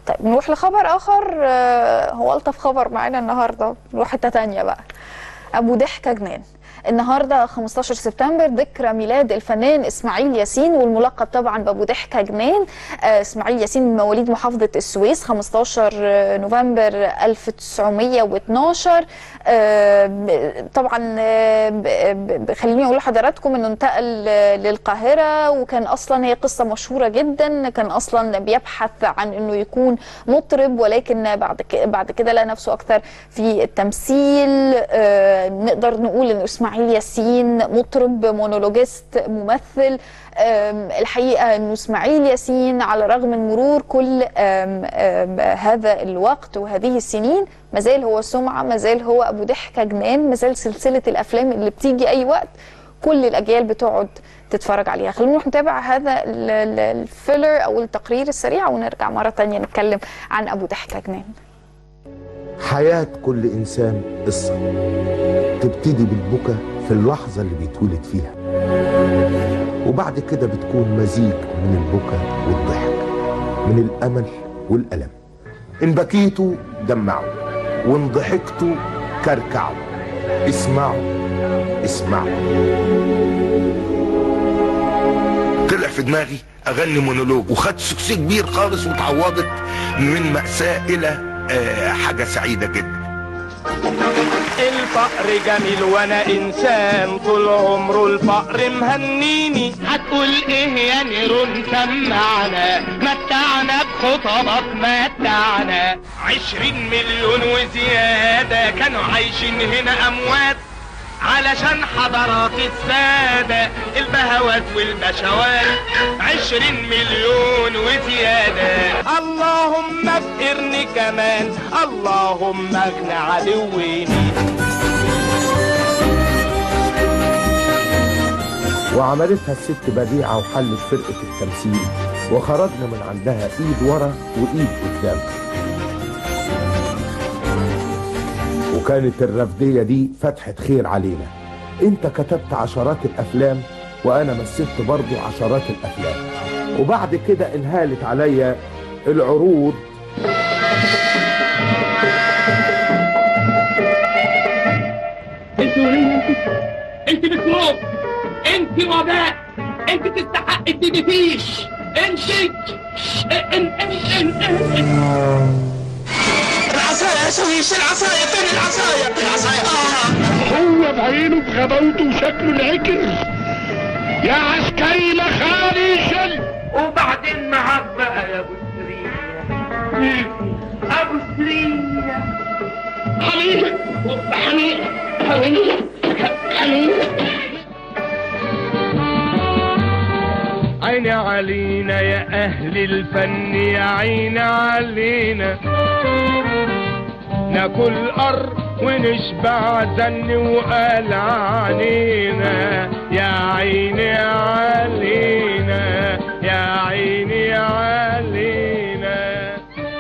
طيب نروح لخبر اخر آه، هو الطف خبر معانا النهارده نروح حته تانية بقى ابو ضحكه جنان النهارده 15 سبتمبر ذكرى ميلاد الفنان اسماعيل ياسين والملقب طبعا بابو ضحكه جنان آه، اسماعيل ياسين من مواليد محافظه السويس 15 نوفمبر 1912 آه، ب- طبعا آه، ب- ب- خليني اقول لحضراتكم انه انتقل آه، للقاهره وكان اصلا هي قصه مشهوره جدا كان اصلا بيبحث عن انه يكون مطرب ولكن بعد ك- بعد كده لقى نفسه اكثر في التمثيل آه، نقدر نقول انه اسماعيل ياسين مطرب مونولوجيست ممثل آم، الحقيقه انه اسماعيل ياسين على الرغم من مرور كل آم، آم، هذا الوقت وهذه السنين مازال هو سمعه مازال هو ابو ضحكه جنان مازال سلسله الافلام اللي بتيجي اي وقت كل الاجيال بتقعد تتفرج عليها خلونا نروح نتابع هذا ال- ال- الفيلر او التقرير السريع ونرجع مره تانية نتكلم عن ابو ضحكه جنان حياة كل إنسان قصة تبتدي بالبكا في اللحظة اللي بيتولد فيها وبعد كده بتكون مزيج من البكا والضحك من الأمل والألم إن بكيتوا دمعوا وإن ضحكتوا كركعوا اسمعوا اسمعوا طلع في دماغي اغني مونولوج وخدت سكسي كبير خالص وتعوضت من مأساة الى آه، حاجة سعيدة جدا الفقر جميل وانا انسان طول عمره الفقر مهنيني هتقول ايه يا نيرون سمعنا متعنا بخطبك متعنا عشرين مليون وزيادة كانوا عايشين هنا اموات علشان حضرات السادة البهوات والبشوات عشرين مليون وزيادة اللهم افقرني كمان اللهم اغنى عدويني وعملتها الست بديعة وحلت فرقة التمثيل وخرجنا من عندها ايد ورا وايد قدام وكانت الرفدية دي فتحة خير علينا انت كتبت عشرات الافلام وانا مثلت برضو عشرات الافلام وبعد كده انهالت عليا العروض انت وليه انت ميكروب انت وباء انت تستحق الديفيش انت ان ان ان ان العصاية يا شويش العصاية فين العصاية العصاية اه هو بعينه بغباوته وشكله العكر يا عسكري مخالي شل وبعدين معاك بقى يا ابو سرية ابو سرية حميد حميد حميد حميد عيني علينا يا اهل الفن يا عيني علينا ناكل قر ونشبع زن وقال علينا يا عيني علينا يا عيني علينا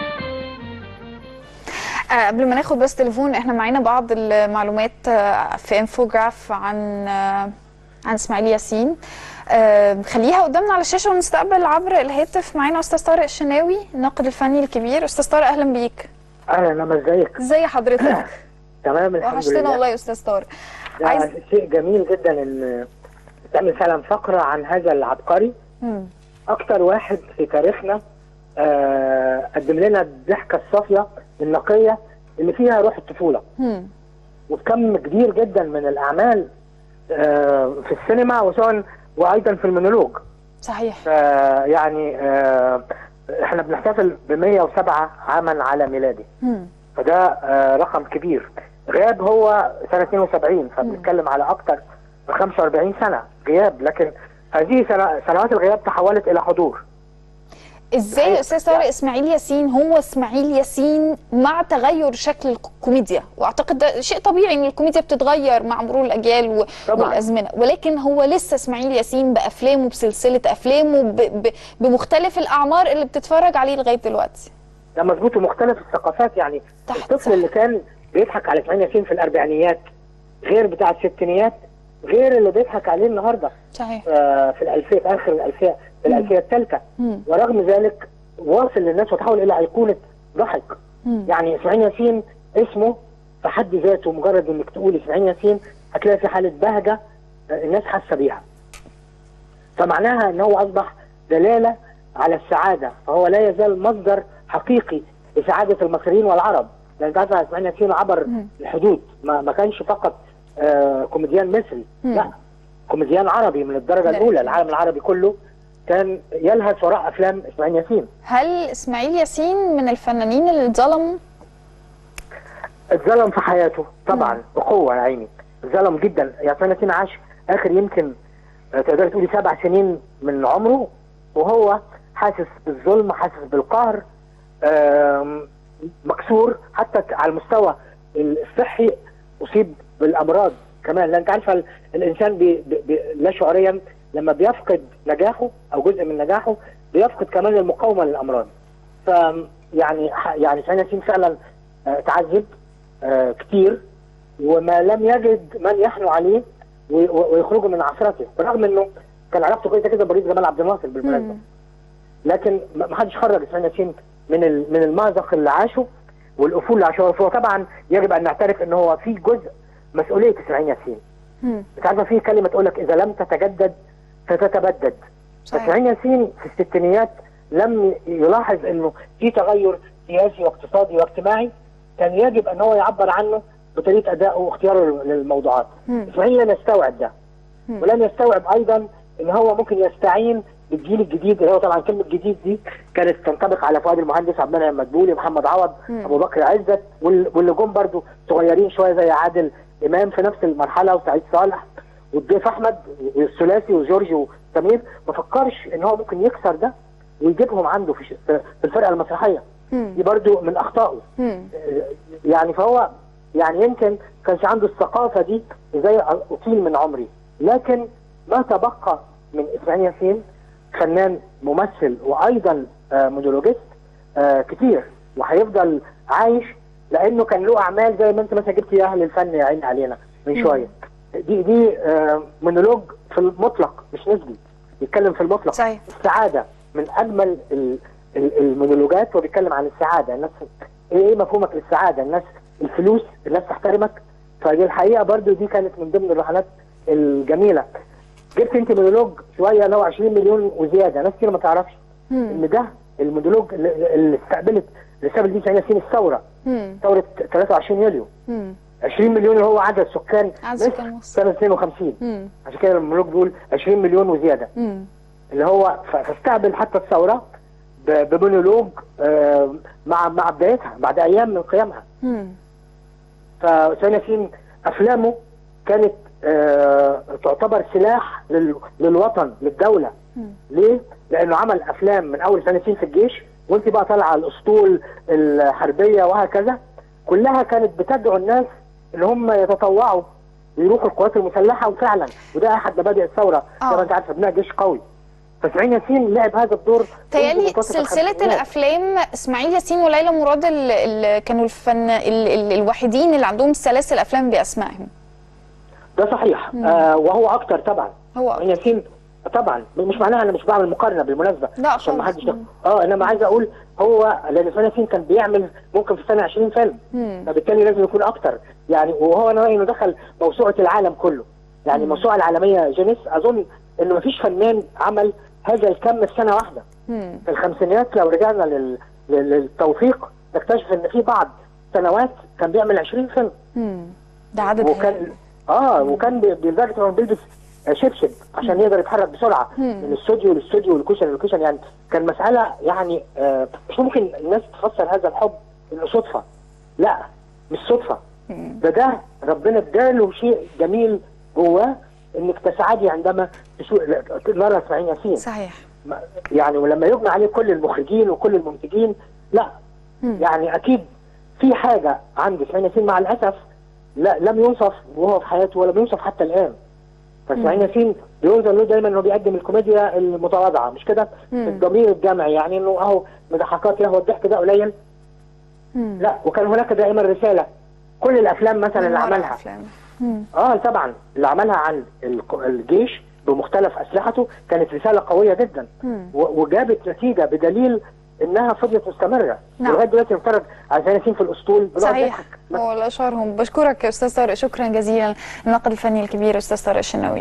آه، قبل ما ناخد بس تليفون احنا معانا بعض المعلومات آه، في انفوجراف عن آه، عن اسماعيل ياسين آه، خليها قدامنا على الشاشه ونستقبل عبر الهاتف معانا استاذ طارق الشناوي الناقد الفني الكبير استاذ طارق اهلا بيك اهلا انا ازيك ازي حضرتك تمام الحمد وحشتنا لله والله يا استاذ طارق ده عايز شيء جميل جدا ان تعمل فعلا فقره عن هذا العبقري مم. اكتر واحد في تاريخنا آه قدم لنا الضحكه الصافيه النقيه اللي فيها روح الطفوله مم. وكم كبير جدا من الاعمال آه في السينما وسواء وايضا في المونولوج صحيح آه يعني آه احنا بنحتفل ب 107 عاما على ميلاده مم. فده آه، رقم كبير غياب هو سنة 72 فبنتكلم على أكتر من 45 سنة غياب لكن هذه سنة سنوات الغياب تحولت إلى حضور ازاي يا استاذ طارق اسماعيل ياسين هو اسماعيل ياسين مع تغير شكل الكوميديا واعتقد ده شيء طبيعي ان الكوميديا بتتغير مع مرور الاجيال و... طبعاً. والازمنه ولكن هو لسه اسماعيل ياسين بافلامه بسلسله افلامه ب... ب... بمختلف الاعمار اللي بتتفرج عليه لغايه دلوقتي ده مظبوط ومختلف الثقافات يعني تحت الطفل صح. اللي كان بيضحك على اسماعيل ياسين في الأربعينيات غير بتاع الستينيات غير اللي بيضحك عليه النهارده صحيح آه، في الألفية في آخر الألفية في الألفية الثالثة مم. ورغم ذلك واصل للناس وتحول الى ايقونه ضحك يعني اسماعيل ياسين اسمه في حد ذاته مجرد انك تقول اسماعيل ياسين هتلاقي في حاله بهجه آه، الناس حاسه بيها فمعناها ان هو اصبح دلاله على السعاده فهو لا يزال مصدر حقيقي لسعاده المصريين والعرب لان تعرف اسماعيل ياسين عبر الحدود ما, ما كانش فقط آه كوميديان مصري لا كوميديان عربي من الدرجه لا. الاولى العالم العربي كله كان يلهث وراء افلام اسماعيل ياسين هل اسماعيل ياسين من الفنانين اللي اتظلموا اتظلم في حياته طبعا بقوه يا عيني اتظلم جدا يعني اسماعيل ياسين عاش اخر يمكن آه، تقدري تقولي سبع سنين من عمره وهو حاسس بالظلم حاسس بالقهر آم، مكسور حتى على المستوى الصحي اصيب بالامراض كمان لان انت عارفه ال- الانسان بي بي بي لا شعوريا لما بيفقد نجاحه او جزء من نجاحه بيفقد كمان المقاومه للامراض ف يعني ح- يعني اسماعيل ياسين فعلا آه، تعذب آه، كتير وما لم يجد من يحنو عليه و- و- ويخرجه من عثرته بالرغم انه كان علاقته كويسه كده برئيس جمال عبد الناصر بالمناسبه لكن ما ما حدش خرج اسماعيل ياسين من ال- من المأزق اللي عاشه والافول اللي عاشوها فهو طبعا يجب ان نعترف ان هو في جزء مسؤوليه اسماعيل ياسين انت عارفه في كلمه تقول لك اذا لم تتجدد فتتبدد صحيح. اسماعيل ياسين في الستينيات لم يلاحظ انه في تغير سياسي واقتصادي واجتماعي كان يجب ان هو يعبر عنه بطريقه ادائه واختياره للموضوعات اسماعيل لم يستوعب ده ولم يستوعب ايضا ان هو ممكن يستعين بالجيل الجديد اللي هو طبعا كلمه جديد دي كانت تنطبق على فؤاد المهندس عبد المنعم مدبولي محمد عوض ابو بكر عزت وال- واللي جم برضو صغيرين شويه زي عادل امام في نفس المرحله وسعيد صالح والضيف احمد والثلاثي وجورج وسمير ما فكرش ان هو ممكن يكسر ده ويجيبهم عنده في ش- في الفرقه المسرحيه دي برضو من اخطائه يعني فهو يعني يمكن كانش عنده الثقافه دي ازاي اطيل من عمري لكن ما تبقى من اسماعيل ياسين فنان ممثل وايضا آه، مونولوجيست آه، كتير وهيفضل عايش لانه كان له اعمال زي ما انت مثلا جبتي اهل الفن يا عيني علينا من شويه دي دي آه، مونولوج في المطلق مش نسبي بيتكلم في المطلق صحيح. السعاده من اجمل ال- ال- المونولوجات وبيتكلم عن السعاده الناس ايه إيه مفهومك للسعاده الناس الفلوس الناس تحترمك فدي الحقيقه برضو دي كانت من ضمن الرحلات الجميله جبت انت مونولوج شويه اللي هو 20 مليون وزياده ناس كتير ما تعرفش ان ده المونولوج اللي اللي استقبلت اللي استقبل دي اسماعيل ياسين الثوره ثوره 23 يوليو 20 مليون اللي هو عدد سكان عدد مصر سكان مصر. سنه 52 عشان كده المونولوج بيقول 20 مليون وزياده اللي هو ف- فاستقبل حتى الثوره ب- بمونولوج آه، مع مع بدايتها بعد ايام من قيامها فاسماعيل ياسين افلامه كانت آه، تعتبر سلاح لل- للوطن للدوله ليه؟ لانه عمل افلام من اول سنتين في الجيش وانت بقى طالعه على الاسطول الحربيه وهكذا كلها كانت بتدعو الناس ان هم يتطوعوا ويروحوا القوات المسلحه وفعلا وده احد مبادئ الثوره زي آه. ما انت عارفه بناء جيش قوي فاسماعيل ياسين لعب هذا الدور منذ تهيألي منتصف سلسلة الخمسينات. الأفلام إسماعيل ياسين وليلى مراد اللي كانوا الفن ال ال الوحيدين اللي عندهم سلاسل أفلام بأسمائهم ده صحيح آه وهو اكتر طبعا هو اسماعيل ياسين طبعا مش معناها انا مش بعمل مقارنه بالمناسبه لا عشان ما خالص. حدش اه انما عايز اقول هو لان اسماعيل ياسين كان بيعمل ممكن في السنه 20 فيلم فبالتالي لازم يكون اكتر يعني وهو انا رايي انه دخل موسوعه العالم كله يعني الموسوعه العالميه جينيس اظن انه ما فيش فنان عمل هذا الكم في سنه واحده في الخمسينات لو رجعنا لل... لل- للتوثيق نكتشف ان في بعض سنوات كان بيعمل 20 فيلم ده عدد وكان اه وكان بي- لدرجه انه بيلبس آه، شبشب عشان يقدر يتحرك بسرعه من الاستوديو للاستوديو والكوشن للكوشن يعني كان مساله يعني آه مش ممكن الناس تفسر هذا الحب انه صدفه لا مش صدفه ده ده ربنا اداله شيء جميل جواه انك تسعدي عندما تشو- نرى اسماعيل ياسين صحيح ما- يعني ولما يجمع عليه كل المخرجين وكل المنتجين لا يعني اكيد في حاجه عند اسماعيل ياسين مع الاسف لا لم يوصف وهو في حياته ولم يوصف حتى الان فاسماعيل ياسين بينظر له دايما انه بيقدم الكوميديا المتواضعه مش كده الضمير الجمعي يعني انه اهو مضحكات له والضحك ده قليل لا وكان هناك دائما رساله كل الافلام مثلا اللي من وراء عملها أفلام. اه طبعا اللي عملها عن الق- الجيش بمختلف اسلحته كانت رساله قويه جدا و- وجابت نتيجه بدليل انها فضلت مستمره نعم. ولغايه دلوقتي نفترض عشان ياسين في الاسطول بنقعد صحيح نضحك. هو الاشهرهم بشكرك يا استاذ طارق شكرا جزيلا الناقد الفني الكبير استاذ طارق الشناوي